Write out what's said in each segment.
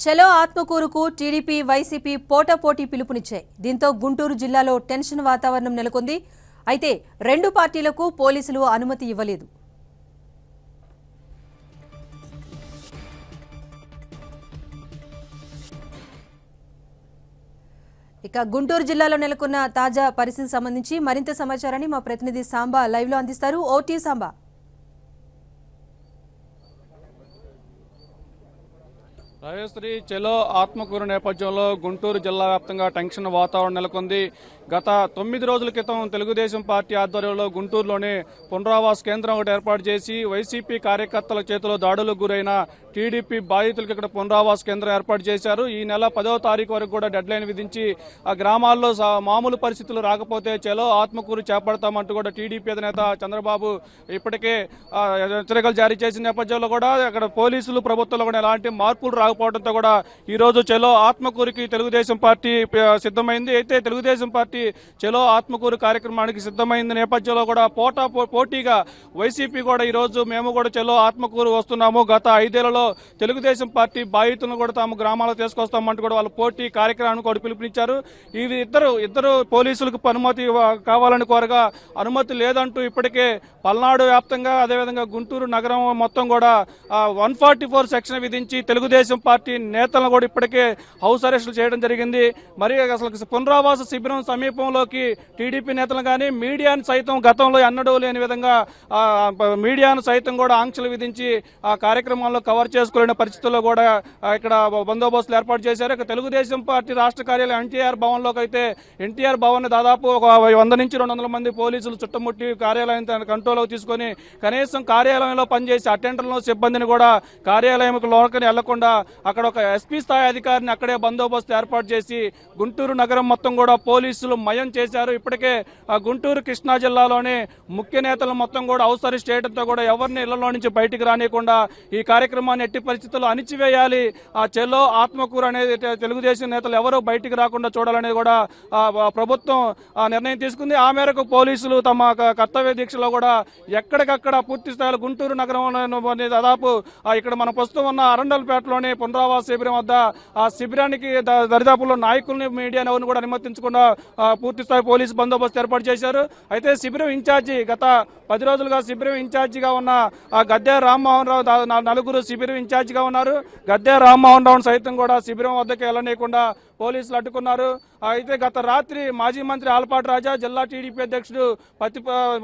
చలో ఆత్మకూరుకు TDP YCP పోటాపోటీ పిలుపునిచ్చాయి దీంతో గుంటూరు జిల్లాలో టెన్షన్ వాతావరణం నెలకొంది అయితే రెండు పార్టీలకు పోలీసులు అనుమతి ఇవ్వలేదు ఇక గుంటూరు జిల్లాలో నెలకొన్న తాజా పరిస్థితికి సంబంధించి మరింత సమాచారాన్ని మా ప్రతినిధి సాంబా లైవ్ లో అందిస్తారు ఓటీ సాంబా రాజశ్రీ చెలో ఆత్మకూరు నేపథ్యంలో గుంటూరు జిల్లా వ్యాప్తంగా టెన్షన్ వాతావరణం నెలకొంది గత తొమ్మిది రోజుల క్రితం తెలుగుదేశం పార్టీ ఆధ్వర్యంలో గుంటూరులోని పునరావాస్ కేంద్రం ఒకటి ఏర్పాటు చేసి వైసీపీ కార్యకర్తల చేతిలో దాడులకు గురైన టీడీపీ బాధితులకు ఇక్కడ పునరావాస్ కేంద్రం ఏర్పాటు చేశారు ఈ నెల పదవ తారీఖు వరకు కూడా డెడ్ లైన్ విధించి ఆ గ్రామాల్లో సా- మామూలు పరిస్థితులు రాకపోతే చెలో ఆత్మకూరు చేపడతామంటూ కూడా టీడీపీ అధినేత చంద్రబాబు ఇప్పటికే ఆ, హెచ్చరికలు జారీ చేసిన నేపథ్యంలో కూడా అక్కడ పోలీసులు ప్రభుత్వంలో కూడా ఎలాంటి మార్పులు రాకపోవడంతో కూడా ఈ రోజు చెలో ఆత్మకూరుకి తెలుగుదేశం పార్టీ ఆ, సిద్ధమైంది అయితే తెలుగుదేశం పార్టీ చెలో ఆత్మకూరు కార్యక్రమానికి సిద్ధమైంది నేపథ్యంలో కూడా పోటా పో- పోటీగా వైసీపీ కూడా ఈ రోజు మేము కూడా చెలో ఆత్మకూరు వస్తున్నాము గత ఐదేళ్లలో తెలుగుదేశం పార్టీ బాధితులను కూడా తాము గ్రామాలకు తీసుకొస్తామంటూ కూడా వాళ్ళు పోటీ కార్యక్రమానికి కూడా పిలుపునిచ్చారు ఇవి ఇద్దరు ఇద్దరు పోలీసులకు అనుమతి ఇవ్వ- కావాలని కోరగా అనుమతి లేదంటూ ఇప్పటికే పల్నాడు వ్యాప్తంగా అదేవిధంగా గుంటూరు నగరం మొత్తం కూడా వన్ ఫార్టీ ఫోర్ సెక్షన్ విధించి తెలుగుదేశం పార్టీ నేతలను కూడా ఇప్పటికే హౌస్ అరెస్టులు చేయడం జరిగింది మరి అసలు పునరావాస శిబిరం సమీపంలోకి టీడీపీ నేతలు కానీ మీడియాను సైతం గతంలో ఎన్నడూ లేని విధంగా ఆ, ప- మీడియాను సైతం కూడా ఆంక్షలు విధించి ఆ కార్యక్రమాల్లో కవర్ చేసుకోలేని పరిస్థితుల్లో కూడా ఆ, ఇక్కడ బందోబస్తులు ఏర్పాటు చేశారు ఇక తెలుగుదేశం పార్టీ రాష్ట్ర కార్యాలయం ఎన్టీఆర్ భవన్లోకి అయితే ఎన్టీఆర్ భవన్ దాదాపు ఒక వంద నుంచి రెండు వందల మంది పోలీసులు చుట్టుముట్టి కార్యాలయం తన కంట్రోల్లోకి తీసుకొని కనీసం కార్యాలయంలో పనిచేసే అటెండర్లను సిబ్బందిని కూడా కార్యాలయం లోకని వెళ్లకుండా అక్కడ ఒక ఎస్పీ స్థాయి అధికారిని అక్కడే బందోబస్తు ఏర్పాటు చేసి గుంటూరు నగరం మొత్తం కూడా పోలీసులు మయం చేశారు ఇప్పటికే ఆ గుంటూరు కృష్ణా జిల్లాలోని ముఖ్య నేతలు మొత్తం కూడా హౌస్ అరెస్ట్ చేయడంతో కూడా ఎవరిని ఇళ్లలో నుంచి బయటికి రానియకుండా ఈ కార్యక్రమాన్ని ఎట్టి పరిస్థితుల్లో అణిచివేయాలి ఆ చెల్లో ఆత్మకూరు అనేది తె- తెలుగుదేశం నేతలు ఎవరూ బయటికి రాకుండా చూడాలనేది కూడా ఆ, ఆ ప్రభుత్వం ఆ నిర్ణయం తీసుకుంది ఆ మేరకు పోలీసులు తమ క- కర్తవ్య దీక్షలో కూడా ఎక్కడికక్కడ పూర్తి స్థాయిలో గుంటూరు నగరంలోని దాదాపు ఆ, ఇక్కడ మన ప్రస్తుతం ఉన్న అరండల్పేటలోని పునరావాస శిబిరం వద్ద ఆ శిబిరానికి ద- దరిదాపుల్లో నాయకుల్ని మీడియా ఎవరిని కూడా అనుమతించకుండా ఆ, పూర్తి స్థాయి పోలీసు బందోబస్తు ఏర్పాటు చేశారు అయితే శిబిరం ఇన్ఛార్జి గత పది రోజులుగా శిబిరం ఇన్ఛార్జిగా ఉన్న ఆ గద్దె రామ్మోహన్ రావు దా- నా- నలుగురు శిబిరం ఇన్ఛార్జిగా ఉన్నారు గద్దె రామ్మోహన్ రావు సైతం కూడా శిబిరం వద్దకు వెళ్ళనీయకుండా పోలీసులు అడ్డుకున్నారు అయితే గత రాత్రి మాజీ మంత్రి ఆలపాటి రాజా జిల్లా టీడీపీ అధ్యక్షుడు పత్తి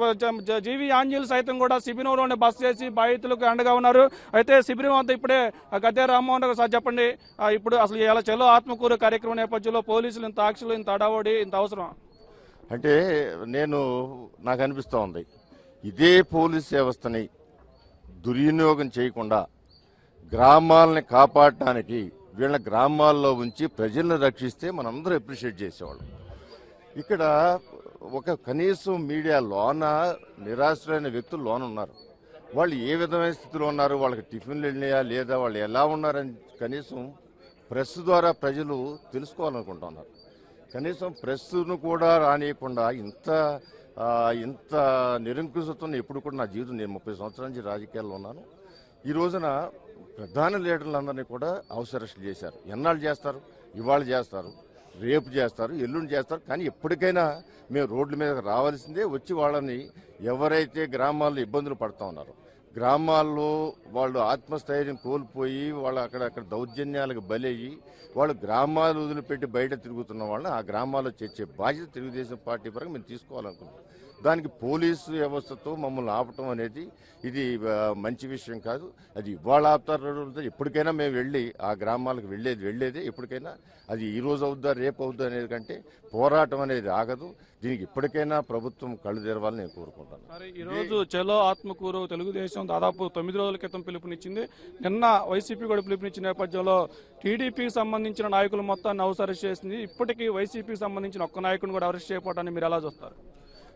జీవి ఆంజీలు సైతం కూడా శిబిరంలోనే బస్ చేసి బాధితులకు అండగా ఉన్నారు అయితే శిబిరం వద్ద ఇప్పుడే ఆ గద్దె రామ్మోహన్ రావు సార్ చెప్పండి ఆ, ఇప్పుడు అసలు ఇలా చెలో ఆత్మకూరు కార్యక్రమం నేపథ్యంలో పోలీసులు ఇంత ఆక్షలు ఇంత అడావడి ఇంత అవసరం అంటే నేను నాకు అనిపిస్తూ ఉంది ఇదే పోలీస్ వ్యవస్థని దుర్వినియోగం చేయకుండా గ్రామాలని కాపాడటానికి వీళ్ళ గ్రామాల్లో ఉంచి ప్రజలను రక్షిస్తే మనందరూ అప్రిషియేట్ చేసేవాళ్ళం ఇక్కడ ఒక కనీసం మీడియా లోన నిరాశ్రైన వ్యక్తులు లోన ఉన్నారు వాళ్ళు ఏ విధమైన స్థితిలో ఉన్నారు వాళ్ళకి టిఫిన్లు వెళ్ళినాయా లేదా వాళ్ళు ఎలా ఉన్నారని కనీసం ప్రెస్ ద్వారా ప్రజలు తెలుసుకోవాలనుకుంటున్నారు కనీసం ప్రెస్ను కూడా రానియకుండా ఇంత ఆ, ఇంత నిరంకుశత్వం ఎప్పుడు కూడా నా జీవితం నేను ముప్పై సంవత్సరాల నుంచి రాజకీయాల్లో ఉన్నాను ఈ రోజున ప్రధాన లీడర్లందరినీ కూడా హౌస్ అరెస్ట్ చేశారు ఎన్నాళ్ళు చేస్తారు ఇవాళ చేస్తారు రేపు చేస్తారు ఎల్లుండి చేస్తారు కానీ ఎప్పటికైనా మేము రోడ్ల మీద రావాల్సిందే వచ్చి వాళ్ళని ఎవరైతే గ్రామాల్లో ఇబ్బందులు పడుతూ ఉన్నారో గ్రామాల్లో వాళ్ళు ఆత్మస్థైర్యం కోల్పోయి వాళ్ళు అక్కడ అక్కడ దౌర్జన్యాలకు బలయ్యి వాళ్ళు గ్రామాలు వదిలిపెట్టి బయట తిరుగుతున్న వాళ్ళని ఆ గ్రామాల్లో చేర్చే బాధ్యత తెలుగుదేశం పార్టీ పరంగా మేము తీసుకోవాలనుకుంటున్నాం దానికి పోలీసు వ్యవస్థతో మమ్మల్ని ఆపటం అనేది ఇది ఆ, మంచి విషయం కాదు అది ఇవాళ ఆపుతారు రోజులతో ఎప్పటికైనా మేము వెళ్ళి ఆ గ్రామాలకు వెళ్ళేది వెళ్ళేదే ఎప్పటికైనా అది ఈ రోజు అవుద్దా రేపు అవుద్దా అనేది కంటే పోరాటం అనేది ఆగదు దీనికి ఇప్పటికైనా ప్రభుత్వం కళ్ళు తెరవాలని నేను కోరుకుంటాను మరి ఈ రోజు చెలో ఆత్మకూరు తెలుగుదేశం దాదాపు తొమ్మిది రోజుల క్రితం పిలుపునిచ్చింది నిన్న వైసీపీ కూడా పిలుపునిచ్చిన నేపథ్యంలో టీడీపీకి సంబంధించిన నాయకులు మొత్తాన్ని హౌస్ అరెస్ట్ చేసింది ఇప్పటికీ వైసీపీకి సంబంధించిన ఒక్క నాయకుని కూడా అరెస్ట్ చేయకపోవడాన్ని మీరు ఎలా చూస్తారు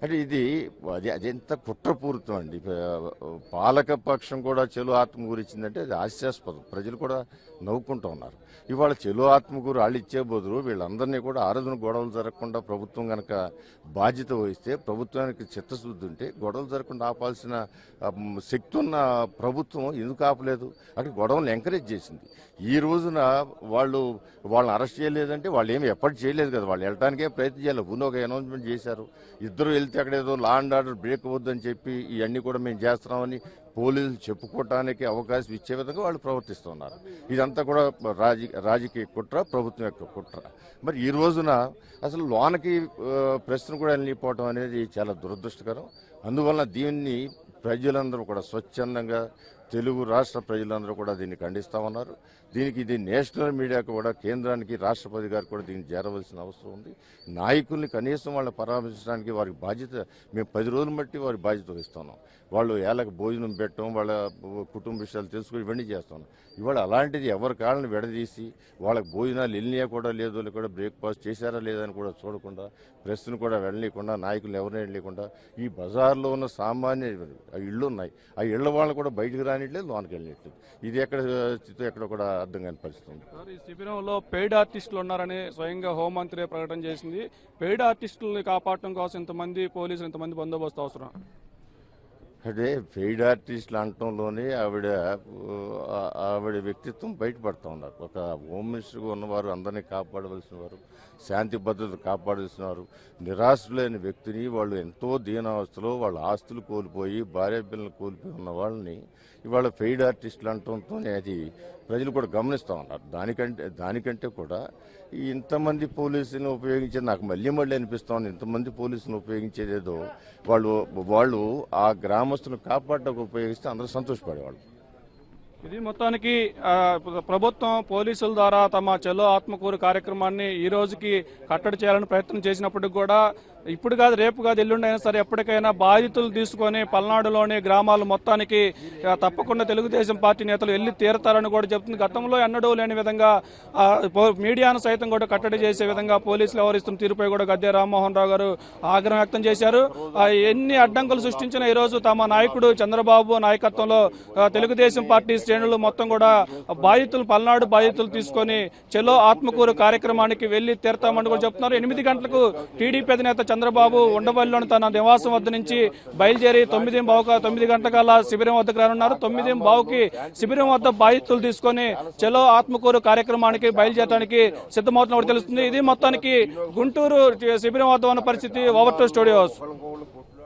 అంటే ఇది అది అది ఎంత కుట్రపూరితం అండి ప- పాలక పక్షం కూడా చెలు ఆత్మకూరు ఇచ్చిందంటే అది హాస్యాస్పదం ప్రజలు కూడా నవ్వుకుంటూ ఉన్నారు ఇవాళ చెలు ఆత్మకూరు వాళ్ళు ఇచ్చే బదులు వీళ్ళందరినీ కూడా ఆరోజున గొడవలు జరగకుండా ప్రభుత్వం కనుక బాధ్యత వహిస్తే ప్రభుత్వానికి చిత్తశుద్ధి ఉంటే గొడవలు జరగకుండా ఆపాల్సిన ఆ, మ్, శక్తి ఉన్న ప్రభుత్వం ఎందుకు ఆపలేదు అక్కడ గొడవలు ఎంకరేజ్ చేసింది ఈ రోజున వాళ్ళు వాళ్ళని అరెస్ట్ చేయలేదంటే వాళ్ళు ఏమి ఎప్పటి చేయలేదు కదా వాళ్ళు వెళ్ళడానికే ప్రయత్నం చేయాలి ముందు ఒక అనౌన్స్మెంట్ చేశారు ఇద్దరు వెళ్తే అక్కడ ఏదో లా అండ్ ఆర్డర్ బ్రేక్ అవ్వద్దని చెప్పి ఇవన్నీ కూడా మేము చేస్తున్నామని పోలీసులు చెప్పుకోవటానికి అవకాశం ఇచ్చే విధంగా వాళ్ళు ప్రవర్తిస్తున్నారు ఇదంతా కూడా రాజీ రాజకీయ కుట్ర ప్రభుత్వం యొక్క కుట్ర మరి ఈ రోజున అసలు లోనకి ఆ, ప్రశ్న కూడా వెళ్ళిపోవటం అనేది చాలా దురదృష్టకరం అందువలన దీన్ని ప్రజలందరూ కూడా స్వచ్ఛందంగా తెలుగు రాష్ట్ర ప్రజలందరూ కూడా దీన్ని ఖండిస్తా ఉన్నారు దీనికి ఇది నేషనల్ మీడియాకు కూడా కేంద్రానికి రాష్ట్రపతి గారు కూడా దీన్ని చేరవలసిన అవసరం ఉంది నాయకుల్ని కనీసం వాళ్ళని పరామర్శించడానికి వారికి బాధ్యత మేము పది రోజులు బట్టి వారి బాధ్యత వహిస్తున్నాం వాళ్ళు ఏళ్ళకి భోజనం పెట్టడం వాళ్ళ కుటుంబ విషయాలు తెలుసుకుని ఇవన్నీ చేస్తున్నాం ఇవాళ అలాంటిది ఎవరి కాళ్ళని విడదీసి వాళ్ళకి భోజనాలు వెళ్ళినా కూడా లేదో కూడా బ్రేక్ఫాస్ట్ చేశారా లేదని కూడా చూడకుండా ప్రెస్ను కూడా వెళ్ళలేకుండా నాయకులు ఎవరిని వెళ్ళలేకుండా ఈ బజార్లో ఉన్న సామాన్య ఆ ఇళ్ళు ఉన్నాయి ఆ ఇళ్ల వాళ్ళు కూడా బయటకు రానిట్లేదు లోనికి వెళ్ళట్లేదు ఇది ఎక్కడ స్థితి ఎక్కడ కూడా అర్థం కాని పరిస్థితి ఉంది సార్, ఈ శిబిరంలో పెయిడ్ ఆర్టిస్టులు ఉన్నారని స్వయంగా హోంమంత్రి ప్రకటన చేసింది పెయిడ్ ఆర్టిస్టుల్ని కాపాడటం కోసం ఇంతమంది పోలీసులు ఇంతమంది బందోబస్తు అవసరం అంటే పెయిడ్ ఆర్టిస్టులు అనటంలోనే ఆవిడ ఆ, ఆవిడ వ్యక్తిత్వం బయటపడుతూ ఉన్నారు ఒక హోమ్ మినిస్టర్గా ఉన్నవారు అందరినీ కాపాడవలసిన వారు శాంతి భద్రతలు కాపాడాల్సిన వారు నిరాశులైన వ్యక్తిని వాళ్ళు ఎంతో దీనావస్థలో వాళ్ళ ఆస్తులు కోల్పోయి భార్య పిల్లలు కోల్పోయి ఉన్న వాళ్ళని ఇవాళ పెయిడ్ ఆర్టిస్టులు అనటంతోనే అది ప్రజలు కూడా గమనిస్తూ ఉన్నారు దానికంటే దానికంటే కూడా ఈ ఇంతమంది పోలీసులను ఉపయోగించేది నాకు మళ్ళీ మళ్ళీ అనిపిస్తా ఉంది ఇంతమంది పోలీసులను ఉపయోగించేదేదో వాళ్ళు వాళ్ళు ఆ గ్రామస్తులను కాపాడడానికి ఉపయోగిస్తే అందరూ సంతోషపడేవాళ్ళు ఇది మొత్తానికి ఆ, ప్రభుత్వం పోలీసుల ద్వారా తమ చెలో ఆత్మకూరు కార్యక్రమాన్ని ఈ రోజుకి కట్టడి చేయాలని ప్రయత్నం చేసినప్పటికి కూడా ఇప్పుడు కాదు రేపు కాదు ఎల్లుండి అయినా సరే ఎప్పటికైనా బాధితులు తీసుకొని పల్నాడులోని గ్రామాలు మొత్తానికి ఆ, తప్పకుండా తెలుగుదేశం పార్టీ నేతలు వెళ్ళి తీరతారని కూడా చెప్తుంది గతంలో ఎన్నడూ లేని విధంగా ఆ, పో- మీడియాను సైతం కూడా కట్టడి చేసే విధంగా పోలీసులు వ్యవహరిస్తున్న తీరుపై కూడా గద్దె రామ్మోహన్ రావు గారు ఆగ్రహం వ్యక్తం చేశారు ఆ, ఎన్ని అడ్డంకులు సృష్టించిన ఈ రోజు తమ నాయకుడు చంద్రబాబు నాయకత్వంలో ఆ, తెలుగుదేశం పార్టీ శ్రేణులు మొత్తం కూడా బాధితులు పల్నాడు బాధితులు తీసుకొని చెలో ఆత్మకూరు కార్యక్రమానికి వెళ్లి తీరతామని కూడా చెప్తున్నారు ఎనిమిది గంటలకు టీడీపీ అధినేత చంద్రబాబు ఉండవల్లిలోని తన నివాసం వద్ద నుంచి బయలుదేరి తొమ్మిది బావుక తొమ్మిది గంటకల్లా శిబిరం వద్దకు రానున్నారు తొమ్మిది బావుకి శిబిరం వద్ద బాధితులు తీసుకొని చెలో ఆత్మకూరు కార్యక్రమానికి బయలుదేరడానికి సిద్ధమవుతున్నట్టు తెలుస్తుంది ఇది మొత్తానికి గుంటూరు శిబిరం వద్ద ఉన్న పరిస్థితి ఓవర్ టు స్టూడియోస్